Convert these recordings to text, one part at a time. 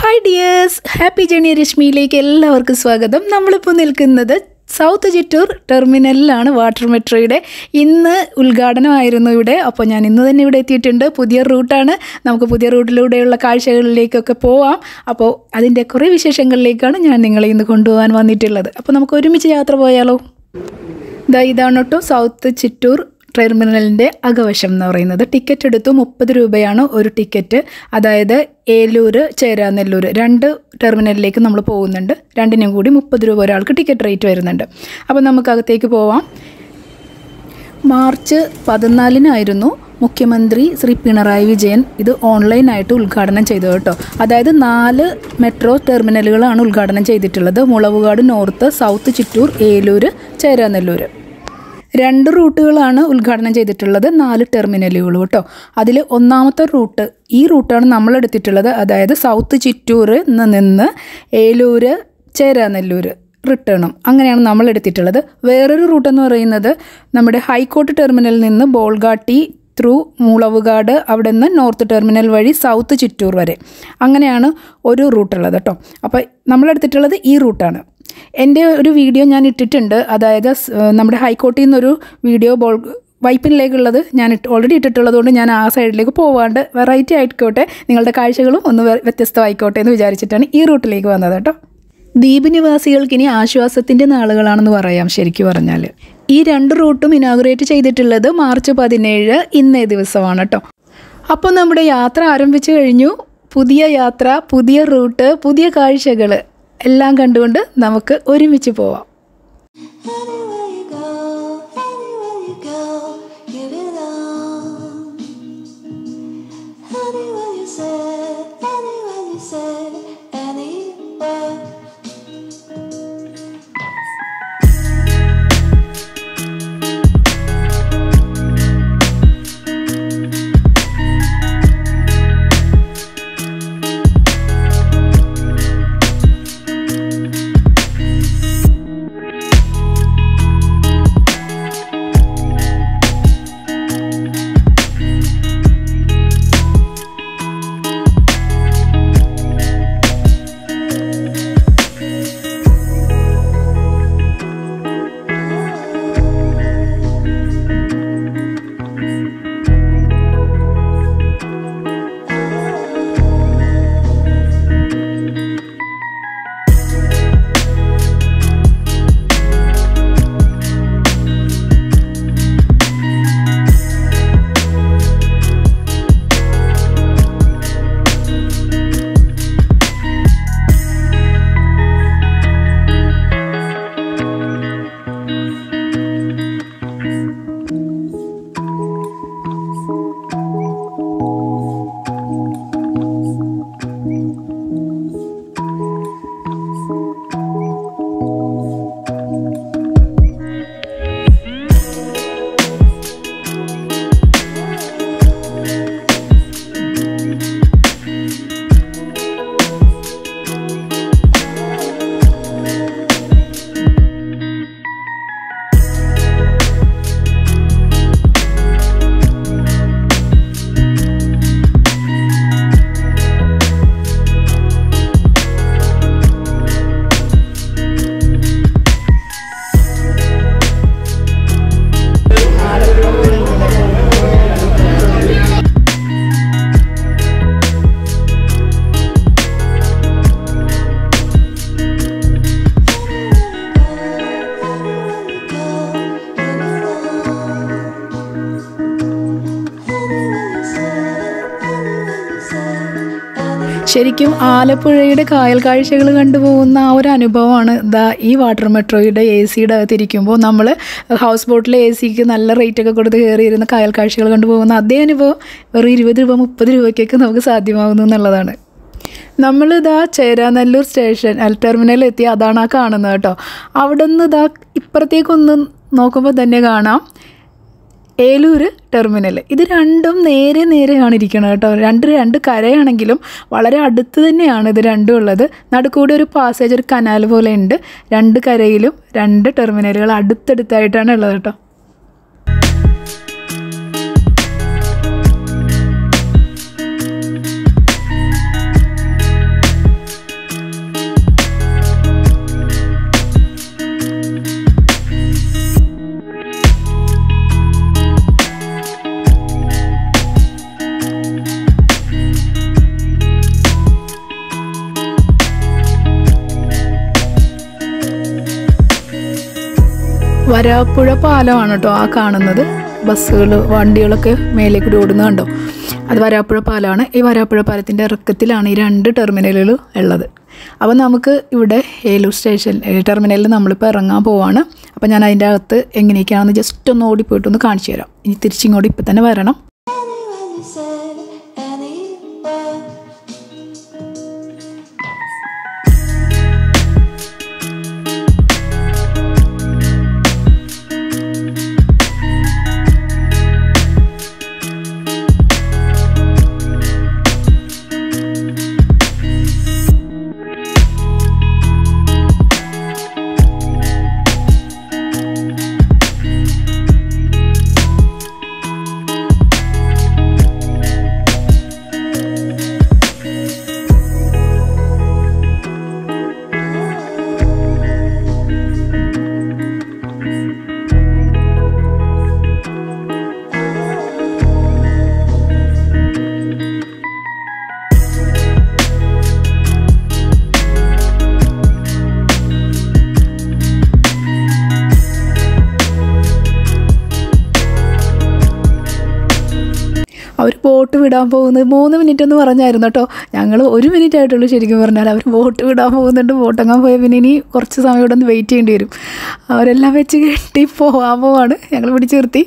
Hi dears happy journey രശ്മിയിലേക്ക് എല്ലാവർക്കും സ്വാഗതം നമ്മളിപ്പോൾ നിൽക്കുന്നത് സൗത്ത് ചിറ്റൂർ ടെർമിനലിലാണ് വാട്ടർ മെട്രോയുടെ ഇന്ന് ഉദ്ഘാടനമായിരുന്നു ഇവിടെ അപ്പോൾ ഞാൻ ഇന്ന് തന്നെ ഇവിടെ എത്തിയിട്ടുണ്ട് പുതിയ റൂട്ടാണ് നമുക്ക് പുതിയ റൂട്ടിലൂടെയുള്ള കാഴ്ചകളിലേക്കൊക്കെ പോവാം അപ്പോൾ അതിൻ്റെ കുറേ വിശേഷങ്ങളിലേക്കാണ് ഞാൻ നിങ്ങളെ ഇന്ന് കൊണ്ടുപോകാൻ വന്നിട്ടുള്ളത് അപ്പോൾ നമുക്ക് ഒരുമിച്ച് യാത്ര പോയാലോ ഇതാ ഇതാണ് കേട്ടോ സൗത്ത് ചിറ്റൂർ ടെർമിനലിൻ്റെ അകവശം എന്ന് പറയുന്നത് ടിക്കറ്റ് എടുത്തു മുപ്പത് രൂപയാണ് ഒരു ടിക്കറ്റ് അതായത് ഏലൂർ ചേരാനെല്ലൂർ രണ്ട് ടെർമിനലിലേക്ക് നമ്മൾ പോകുന്നുണ്ട് രണ്ടിനും കൂടി മുപ്പത് രൂപ ഒരാൾക്ക് ടിക്കറ്റ് റേറ്റ് വരുന്നുണ്ട് അപ്പോൾ നമുക്ക് അകത്തേക്ക് പോവാം മാർച്ച് പതിനാലിനായിരുന്നു മുഖ്യമന്ത്രി ശ്രീ പിണറായി വിജയൻ ഇത് ഓൺലൈനായിട്ട് ഉദ്ഘാടനം ചെയ്തത് കേട്ടോ അതായത് നാല് മെട്രോ ടെർമിനലുകളാണ് ഉദ്ഘാടനം ചെയ്തിട്ടുള്ളത് മുളവുകാട് നോർത്ത് സൗത്ത് ചിറ്റൂർ ഏലൂർ ചേരാനെല്ലൂർ രണ്ട് റൂട്ടുകളാണ് ഉദ്ഘാടനം ചെയ്തിട്ടുള്ളത് നാല് ടെർമിനലുകൾ കേട്ടോ അതിൽ ഒന്നാമത്തെ റൂട്ട് ഈ റൂട്ടാണ് നമ്മൾ എടുത്തിട്ടുള്ളത് അതായത് സൗത്ത് ചിറ്റൂർ നിന്ന് ഏലൂര് ചേരാനെല്ലൂർ റിട്ടേണും അങ്ങനെയാണ് നമ്മൾ എടുത്തിട്ടുള്ളത് വേറൊരു റൂട്ട് എന്ന് പറയുന്നത് നമ്മുടെ ഹൈക്കോർട്ട് ടെർമിനലിൽ നിന്ന് ബോൾഗാട്ടി ത്രൂ മൂളവുകാട് അവിടെ നിന്ന് നോർത്ത് ടെർമിനൽ വഴി സൗത്ത് ചിറ്റൂർ വരെ അങ്ങനെയാണ് ഒരു റൂട്ടുള്ളത് കേട്ടോ അപ്പോൾ നമ്മളെടുത്തിട്ടുള്ളത് ഈ റൂട്ടാണ് എൻ്റെ ഒരു വീഡിയോ ഞാൻ ഇട്ടിട്ടുണ്ട് അതായത് സ്- നമ്മുടെ ഹൈക്കോർട്ടിൽ നിന്നൊരു വീഡിയോ ബോൾ വൈപ്പിനിലേക്കുള്ളത് ഞാൻ ഇട്ട് ഓൾറെഡി ഇട്ടിട്ടുള്ളത് കൊണ്ട് ഞാൻ ആ സൈഡിലേക്ക് പോവാണ്ട് വെറൈറ്റി ആയിക്കോട്ടെ നിങ്ങളുടെ കാഴ്ചകളും ഒന്ന് വ്യ- വ്യത്യസ്തമായിക്കോട്ടെ എന്ന് വിചാരിച്ചിട്ടാണ് ഈ റൂട്ടിലേക്ക് വന്നത് കേട്ടോ ദ്വീപ് നിവാസികൾക്ക് ഇനി ആശ്വാസത്തിൻ്റെ നാളുകളാണെന്ന് പറയാം ശരിക്കും പറഞ്ഞാൽ ഈ രണ്ട് റൂട്ടും ഇനാഗുറേറ്റ് ചെയ്തിട്ടുള്ളത് മാർച്ച് പതിനേഴ് ഇന്നേ ദിവസമാണ് കേട്ടോ അപ്പോൾ നമ്മുടെ യാത്ര ആരംഭിച്ചു കഴിഞ്ഞു പുതിയ യാത്ര പുതിയ റൂട്ട് പുതിയ കാഴ്ചകൾ എല്ലാം കണ്ടുകൊണ്ട് നമുക്ക് ഒരുമിച്ച് പോവാം Anywhere you go, anywhere you go, you belong. Anywhere you say, anywhere you say, anywhere. ശരിക്കും ആലപ്പുഴയുടെ കായൽ കാഴ്ചകൾ കണ്ടുപോകുന്ന ആ ഒരു അനുഭവമാണ് ദാ ഈ വാട്ടർ മെട്രോയുടെ എ സിയുടെ അകത്തിരിക്കുമ്പോൾ നമ്മൾ ഹൗസ് ബോട്ടിലെ എ സിക്ക് നല്ല റേറ്റ് ഒക്കെ കൊടുത്ത് കയറിയിരുന്ന കായൽ കാഴ്ചകൾ കണ്ടുപോകുന്ന അതേ അനുഭവം വെറും ഇരുപത് രൂപ മുപ്പത് രൂപയ്ക്കൊക്കെ നമുക്ക് സാധ്യമാകുന്നു എന്നുള്ളതാണ് നമ്മളിതാ ചേരാനെല്ലൂർ സ്റ്റേഷൻ അൽ ടെർമിനലിൽ എത്തി അതാണ് ആ കാണുന്നത് കേട്ടോ അവിടെ നിന്ന് ഇതാ ഇപ്പുറത്തേക്കൊന്ന് നോക്കുമ്പോൾ തന്നെ കാണാം ഏലൂർ ടെർമിനൽ ഇത് രണ്ടും നേരെ നേരെയാണ് ഇരിക്കുന്നത് കേട്ടോ രണ്ട് രണ്ട് കരയാണെങ്കിലും വളരെ അടുത്ത് തന്നെയാണ് ഇത് രണ്ടും ഉള്ളത് നടുക്കൂടെ ഒരു പാസേജ് ഒരു കനാൽ പോലെ ഉണ്ട് രണ്ട് കരയിലും രണ്ട് ടെർമിനലുകൾ അടുത്തടുത്തായിട്ടാണ് ഉള്ളത് കേട്ടോ വരാപ്പുഴ പാലമാണ് കേട്ടോ ആ കാണുന്നത് ബസ്സുകൾ വണ്ടികളൊക്കെ മേലെ കൂടി ഓടുന്നത് കണ്ടോ അത് വരാപ്പുഴ പാലമാണ് ഈ വരാപ്പുഴ പാലത്തിൻ്റെ ഇറക്കത്തിലാണ് ഈ രണ്ട് ടെർമിനലുകൾ ഉള്ളത് അപ്പോൾ നമുക്ക് ഇവിടെ ഏലൂർ സ്റ്റേഷൻ ഏ, ടെർമിനലിൽ നമ്മളിപ്പോൾ ഇറങ്ങാൻ പോവാണ് അപ്പോൾ ഞാൻ അതിൻ്റെ അകത്ത് എങ്ങനെയൊക്കെയാണെന്ന് ജസ്റ്റ് ഒന്ന് ഓടിപ്പോയിട്ടൊന്ന് കാണിച്ചു തരാം ഇനി തിരിച്ചിങ്ങോട്ട് ഇപ്പം തന്നെ വരണം Anyone you said anywhere. അവർ ബോട്ട് വിടാൻ പോകുന്നത് മൂന്ന് മിനിറ്റ് എന്ന് പറഞ്ഞായിരുന്നു കേട്ടോ ഞങ്ങൾ ഒരു മിനിറ്റ് ആയിട്ടുള്ളൂ ശരിക്കും പറഞ്ഞാൽ അവർ ബോട്ട് വിടാൻ പോകുന്നുണ്ട് ബോട്ടങ്ങാൻ പോയ പിന്നെ ഇനി കുറച്ച് സമയം ഇവിടെ ഒന്ന് വെയിറ്റ് ചെയ്യേണ്ടി വരും അവരെല്ലാം വെച്ച് കെട്ടി പോകാൻ പോവാണ് ഞങ്ങൾ പിടിച്ച് നിർത്തി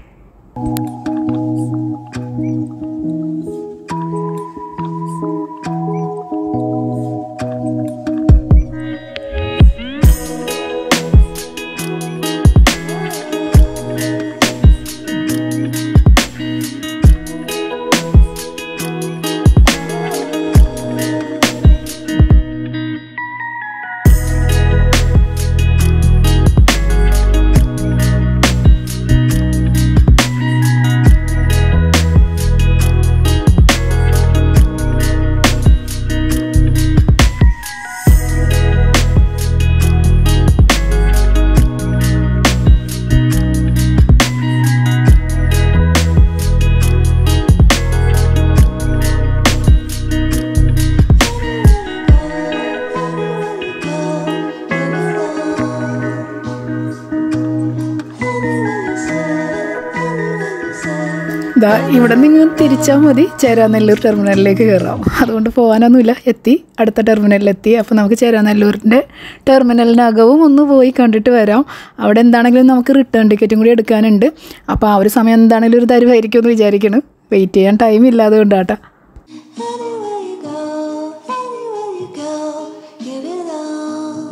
ഇതാ ഇവിടെ നിങ്ങൾ തിരിച്ചാൽ മതി ചേരാനെല്ലൂർ ടെർമിനലിലേക്ക് കയറാം അതുകൊണ്ട് പോകാനൊന്നുമില്ല എത്തി അടുത്ത ടെർമിനലിലെത്തി അപ്പോൾ നമുക്ക് ചേരാനെല്ലൂരിൻ്റെ ടെർമിനലിനകവും ഒന്ന് പോയി കണ്ടിട്ട് വരാം അവിടെ എന്താണെങ്കിലും നമുക്ക് റിട്ടേൺ ടിക്കറ്റും കൂടി എടുക്കാനുണ്ട് അപ്പോൾ ആ ഒരു സമയം എന്താണെങ്കിലും ഒരു തരുമായിരിക്കും എന്ന് വിചാരിക്കണം വെയിറ്റ് ചെയ്യാൻ ടൈം ഇല്ലാതെ കൊണ്ടാട്ടാ Anywhere you go, anywhere you go, you belong.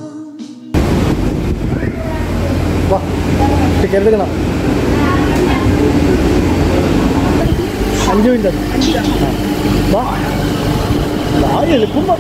വാ ടിക്കറ്റ് എടുക്കണം അഞ്ച് മിനിറ്റ് വാ വാ എളുപ്പം വാ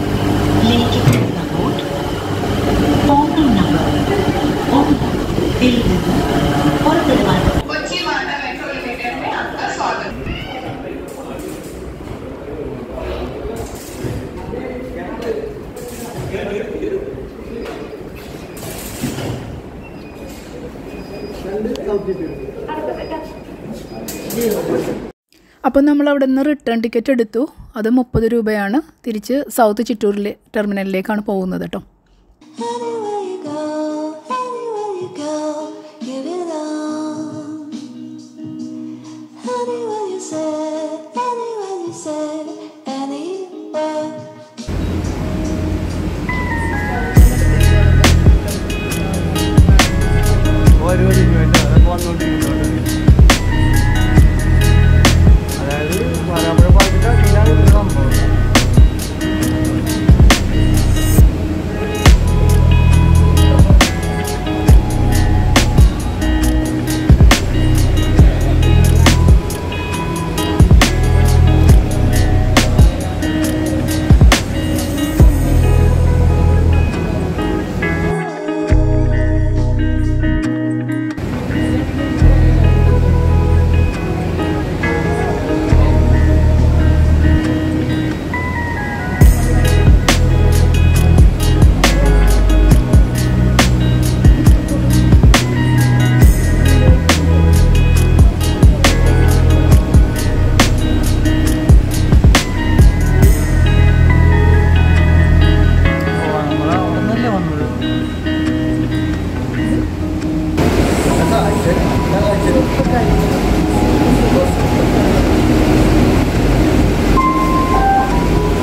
അപ്പോൾ നമ്മൾ അവിടെ നിന്ന് റിട്ടേൺ ടിക്കറ്റ് എടുത്തു അത് മുപ്പത് രൂപയാണ് തിരിച്ച് സൗത്ത് ചിറ്റൂരിലെ ടെർമിനലിലേക്കാണ് പോകുന്നത് കേട്ടോ Anywhere you go, anywhere you go, you belong. Anywhere you said, anywhere you said, anywhere. ഓരോ ദിവസം അതൊക്കെ വന്നുകൊണ്ടിരിക്കുന്നുണ്ട് അതായത് വരാപ്പുഴ പാലത്തിൻ്റെ അടിയിലാണ് ഇതിൻ്റെ സംഭവം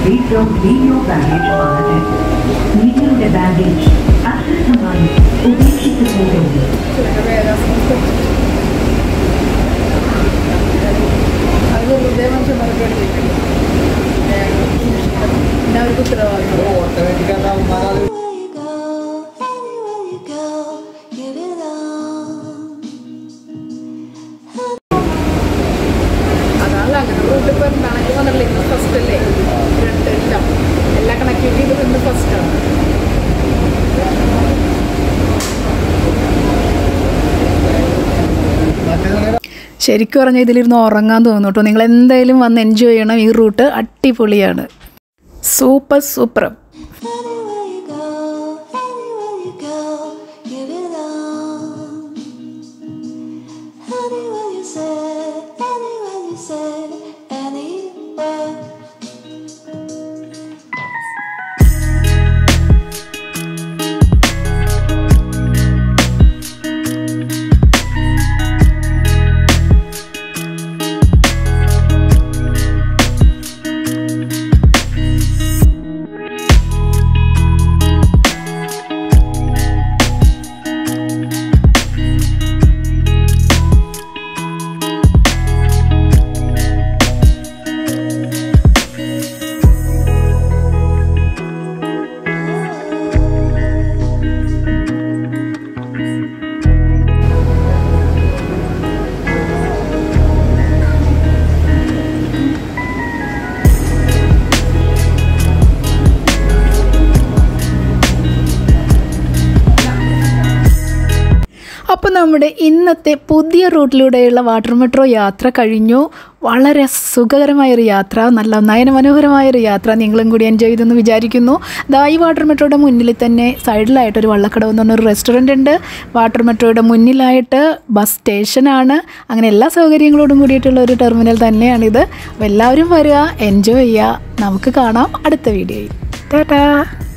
seat leave your baggage unattended. നിങ്ങളുടെ ബാഗേജ് അശ്രദ്ധമായി ഉപേക്ഷിച്ചു പോകരുത് അവർക്ക് ഉത്തരവാദിത്വം ഓട്ടോമാറ്റിക് അവന്മാരത് Anywhere you go, anywhere you go, you belong. അതാണല്ലോ അങ്ങനെ റൂട്ട് ഇപ്പോൾ എന്താണെങ്കിലും വന്നിട്ടില്ല ഇന്ന് ഫസ്റ്റ് അല്ലേ രണ്ട് എല്ലാം എല്ലാ കണക്ടിവിറ്റി ഇത് ഇന്ന് ഫസ്റ്റാണ് മറ്റേ ശരിക്കും പറഞ്ഞാൽ ഇതിലിരുന്ന് ഉറങ്ങാൻ തോന്നും കേട്ടോ നിങ്ങൾ എന്തായാലും വന്ന് എൻജോയ് ചെയ്യണം ഈ റൂട്ട് അടിപൊളിയാണ് super super Anywhere you go, anywhere you go, you belong. Anywhere you say, anywhere you say, anywhere. അപ്പോൾ നമ്മുടെ ഇന്നത്തെ പുതിയ റൂട്ടിലൂടെയുള്ള വാട്ടർ മെട്രോ യാത്ര കഴിഞ്ഞു വളരെ സുഖകരമായൊരു യാത്ര നല്ല നയനമനോഹരമായൊരു യാത്ര നിങ്ങളും കൂടി എൻജോയ് ചെയ്തെന്ന് വിചാരിക്കുന്നു ദാ ഈ വാട്ടർ മെട്രോയുടെ മുന്നിൽ തന്നെ സൈഡിലായിട്ടൊരു വള്ളക്കടവ് എന്ന് പറഞ്ഞൊരു റെസ്റ്റോറൻ്റ് ഉണ്ട് വാട്ടർ മെട്രോയുടെ മുന്നിലായിട്ട് ബസ് സ്റ്റേഷനാണ് അങ്ങനെ എല്ലാ സൗകര്യങ്ങളോടും കൂടിയിട്ടുള്ള ഒരു ടെർമിനൽ തന്നെയാണിത് അപ്പോൾ എല്ലാവരും വരിക എൻജോയ് ചെയ്യുക നമുക്ക് കാണാം അടുത്ത വീഡിയോയിൽ ടാറ്റാ